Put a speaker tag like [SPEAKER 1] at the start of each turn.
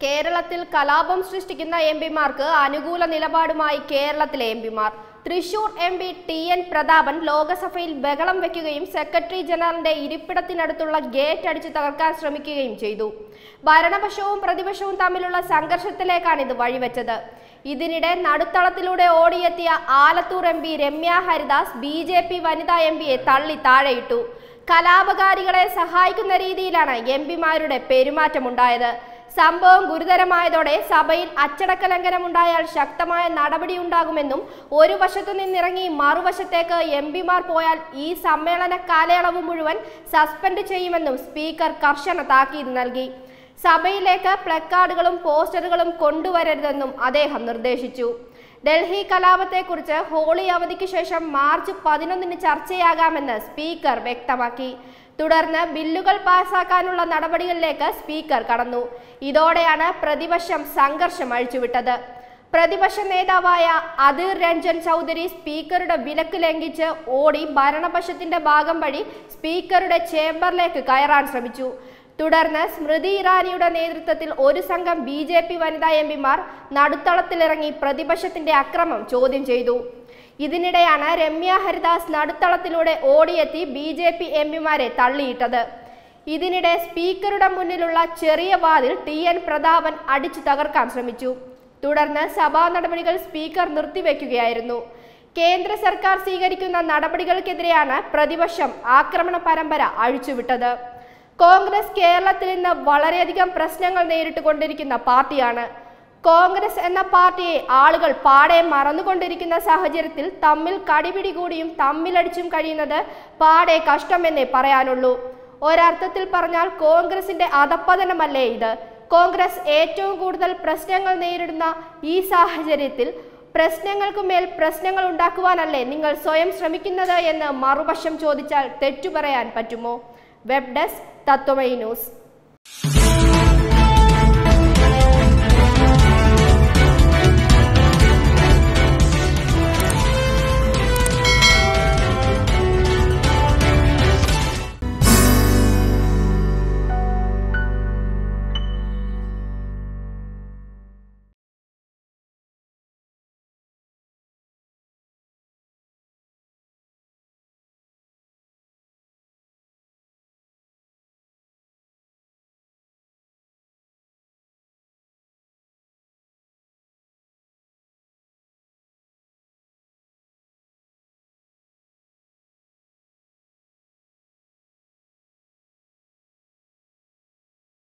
[SPEAKER 1] കേരളത്തിൽ കലാപം സൃഷ്ടിക്കുന്ന എം പിമാർക്ക് അനുകൂല നിലപാടുമായി കേരളത്തിലെ എം പിമാർ Thrissur M P T N Prathapan ലോക്സഭയിൽ ബഹളം വെക്കുകയും സെക്രട്ടറി ജനറലിന്റെ ഇരിപ്പിടത്തിനടുത്തുള്ള ഗേറ്റ് അടിച്ചു തകർക്കാൻ ശ്രമിക്കുകയും ചെയ്തു ഭരണപക്ഷവും പ്രതിപക്ഷവും തമ്മിലുള്ള സംഘർഷത്തിലേക്കാണ് ഇത് വഴിവെച്ചത് ഇതിനിടെ നടുത്തളത്തിലൂടെ ഓടിയെത്തിയ Alathur M P Ramya Haridas B J P വനിതാ എം പിയെ തള്ളി താഴെയിട്ടു കലാപകാരികളെ സഹായിക്കുന്ന രീതിയിലാണ് എം പിമാരുടെ പെരുമാറ്റമുണ്ടായത് സംഭവം ഗുരുതരമായതോടെ സഭയിൽ അച്ചടക്ക ലംഘനമുണ്ടായാൽ ശക്തമായ നടപടിയുണ്ടാകുമെന്നും ഒരു വശത്തു നിന്നിറങ്ങി മറുവശത്തേക്ക് എം പിമാർ പോയാൽ ഈ സമ്മേളന കാലയളവ് മുഴുവൻ സസ്പെൻഡ് ചെയ്യുമെന്നും സ്പീക്കർ കർശന താക്കീത് നൽകി സഭയിലേക്ക് പ്ലക്കാർഡുകളും പോസ്റ്ററുകളും കൊണ്ടുവരരുതെന്നും അദ്ദേഹം നിർദ്ദേശിച്ചു ഡൽഹി കലാപത്തെക്കുറിച്ച് ഹോളി അവധിക്ക് ശേഷം മാർച്ച് പതിനൊന്നിന് ചർച്ചയാകാമെന്ന് സ്പീക്കർ വ്യക്തമാക്കി തുടർന്ന് ബില്ലുകൾ പാസാക്കാനുള്ള നടപടികളിലേക്ക് സ്പീക്കർ കടന്നു ഇതോടെയാണ് പ്രതിപക്ഷം സംഘർഷം അഴിച്ചുവിട്ടത് പ്രതിപക്ഷ നേതാവായ അധീർ രഞ്ജൻ ചൗധരി സ്പീക്കറുടെ വിലക്ക് ലംഘിച്ച് ഓടി ഭരണപക്ഷത്തിന്റെ ഭാഗം വഴി സ്പീക്കറുടെ ചേംബറിലേക്ക് കയറാൻ ശ്രമിച്ചു തുടർന്ന് സ്മൃതി ഇറാനിയുടെ നേതൃത്വത്തിൽ ഒരു സംഘം ബി ജെ പി വനിതാ എം പിമാർ നടുത്തളത്തിലിറങ്ങി പ്രതിപക്ഷത്തിന്റെ അക്രമം ചോദ്യം ചെയ്തു ഇതിനിടെയാണ് രമ്യ ഹരിദാസ് നടുത്തളത്തിലൂടെ ഓടിയെത്തി ബി ജെ പി എം പിമാരെ തള്ളിയിട്ടത് ഇതിനിടെ സ്പീക്കറുടെ മുന്നിലുള്ള ചെറിയ വാതിൽ ടി എൻ പ്രതാപൻ അടിച്ചു തകർക്കാൻ ശ്രമിച്ചു തുടർന്ന് സഭാ നടപടികൾ സ്പീക്കർ നിർത്തിവെക്കുകയായിരുന്നു കേന്ദ്ര സർക്കാർ സ്വീകരിക്കുന്ന നടപടികൾക്കെതിരെയാണ് പ്രതിപക്ഷം ആക്രമണ പരമ്പര അഴിച്ചുവിട്ടത് കോൺഗ്രസ് കേരളത്തിൽ ഇന്ന് വളരെയധികം പ്രശ്നങ്ങൾ നേരിട്ടുകൊണ്ടിരിക്കുന്ന പാർട്ടിയാണ് കോൺഗ്രസ് എന്ന പാർട്ടിയെ ആളുകൾ പാടെ മറന്നുകൊണ്ടിരിക്കുന്ന സാഹചര്യത്തിൽ തമ്മിൽ കടിപിടി കൂടിയും തമ്മിലടിച്ചും കഴിയുന്നത് പാടെ കഷ്ടമെന്നേ പറയാനുള്ളൂ ഒരർത്ഥത്തിൽ പറഞ്ഞാൽ കോൺഗ്രസിന്റെ അധപ്പതനമല്ലേ ഇത് കോൺഗ്രസ് ഏറ്റവും കൂടുതൽ പ്രശ്നങ്ങൾ നേരിടുന്ന ഈ സാഹചര്യത്തിൽ പ്രശ്നങ്ങൾക്കുമേൽ പ്രശ്നങ്ങൾ ഉണ്ടാക്കുവാനല്ലേ നിങ്ങൾ സ്വയം ശ്രമിക്കുന്നത് എന്ന് മറുപക്ഷം ചോദിച്ചാൽ തെറ്റു പറയാൻ പറ്റുമോ വെബ് ഡെസ്ക് തത്വമൈ ന്യൂസ്